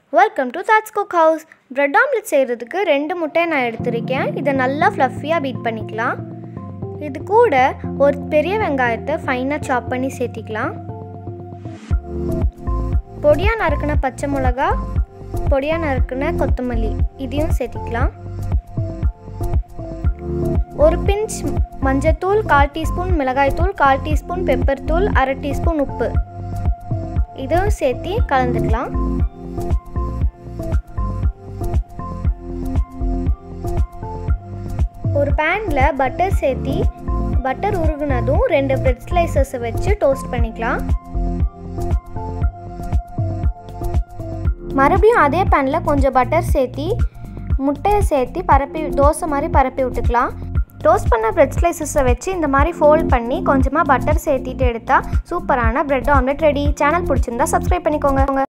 welcome to Thoughts Cook House bread omelette செய்கிறதுக்கு ரெண்டு முட்டையை நான் எடுத்திருக்கேன் இதை நல்லா ஃப்ளஃபியாக பீட் பண்ணிக்கலாம் இது கூட ஒரு பெரிய வெங்காயத்தை ஃபைனாக சாப் பண்ணி சேர்த்திக்கலாம் பொடியாக நறுக்கின பச்சை மிளகா பொடியாக நறுக்கின கொத்தமல்லி இதையும் சேர்த்திக்கலாம் ஒரு பிஞ்ச் மஞ்சத்தூள் கால் டீஸ்பூன் மிளகாய்த்தூள் கால் டீஸ்பூன் பெப்பர் தூள் அரை டீஸ்பூன் உப்பு இதையும் சேர்த்து கலந்துக்கலாம் ஒரு பேனில் பட்டர் சேர்த்தி பட்டர் உருகுனதும் ரெண்டு பிரெட் ஸ்லைசஸை வச்சு டோஸ்ட் பண்ணிக்கலாம் மறுபடியும் அதே பேனில் கொஞ்சம் பட்டர் சேர்த்தி முட்டையை சேர்த்து பரப்பி தோசை மாதிரி பரப்பி விட்டுக்கலாம் டோஸ்ட் பண்ண பிரெட் ஸ்லைசஸை வச்சு இந்த மாதிரி ஃபோல்ட் பண்ணி கொஞ்சமாக பட்டர் சேர்த்திட்டு எடுத்தால் சூப்பரான பிரெட் ஆம்லெட் ரெடி சேனல் பிடிச்சிருந்தா சப்ஸ்கிரைப் பண்ணிக்கோங்க